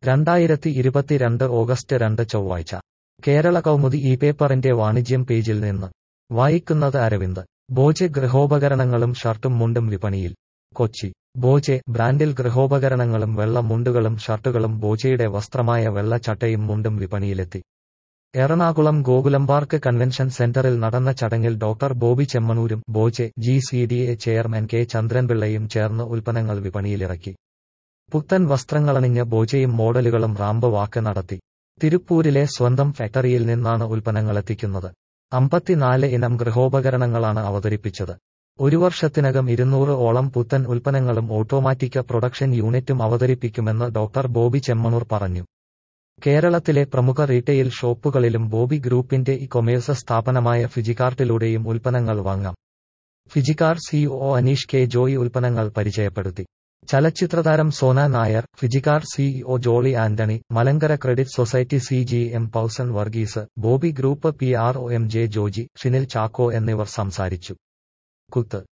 രണ്ടായിരത്തി ഇരുപത്തിരണ്ട് ഓഗസ്റ്റ് രണ്ട് ചൊവ്വാഴ്ച കേരള കൗമുദി ഈ പേപ്പറിന്റെ വാണിജ്യം പേജിൽ നിന്ന് വായിക്കുന്നത് അരവിന്ദ് ബോജെ ഗൃഹോപകരണങ്ങളും ഷർട്ടും മുണ്ടും വിപണിയിൽ കൊച്ചി ബോജെ ബ്രാൻഡിൽ ഗൃഹോപകരണങ്ങളും വെള്ള മുണ്ടുകളും ഷർട്ടുകളും ബോജയുടെ വസ്ത്രമായ വെള്ള ചട്ടയും മുണ്ടും വിപണിയിലെത്തി എറണാകുളം ഗോകുലം പാർക്ക് കൺവെൻഷൻ സെന്ററിൽ നടന്ന ചടങ്ങിൽ ഡോക്ടർ ബോബി ചെമ്മണൂരും Boche G C D A chairman K ചന്ദ്രൻപിള്ളയും ചേർന്ന് ഉൽപ്പന്നങ്ങൾ വിപണിയിലിറക്കി പുത്തൻ വസ്ത്രങ്ങളണിഞ്ഞ ബോജയും മോഡലുകളും റാമ്പ് വാക്ക് നടത്തി തിരുപ്പൂരിലെ സ്വന്തം ഫാക്ടറിയിൽ നിന്നാണ് ഉൽപ്പന്നങ്ങളെത്തിക്കുന്നത് അമ്പത്തിനാല് ഇനം ഗൃഹോപകരണങ്ങളാണ് അവതരിപ്പിച്ചത് ഒരു വർഷത്തിനകം ഇരുന്നൂറ് ഓളം പുത്തൻ ഉൽപ്പന്നങ്ങളും ഓട്ടോമാറ്റിക് പ്രൊഡക്ഷൻ യൂണിറ്റും അവതരിപ്പിക്കുമെന്ന് ഡോക്ടർ ബോബി ചെമ്മണൂർ പറഞ്ഞു കേരളത്തിലെ പ്രമുഖ റീറ്റെയിൽ ഷോപ്പുകളിലും ബോബി ഗ്രൂപ്പിന്റെ ഇ കൊമേഴ്സ് സ്ഥാപനമായ ഫിജികാർട്ടിലൂടെയും ഉൽപ്പന്നങ്ങൾ വാങ്ങാം ഫിജികാർ സിഇഒ അനീഷ് കെ ജോയി ഉൽപ്പന്നങ്ങൾ പരിചയപ്പെടുത്തി ചലച്ചിത്രതാരം സോന നായർ ഫിജികാർ CEO Jolly Antony Malankara credit society C G M Pauson Varghese Bobby group P R O M J Joji Shinil Chacko എന്നിവർ സംസാരിച്ചു കുത്ത്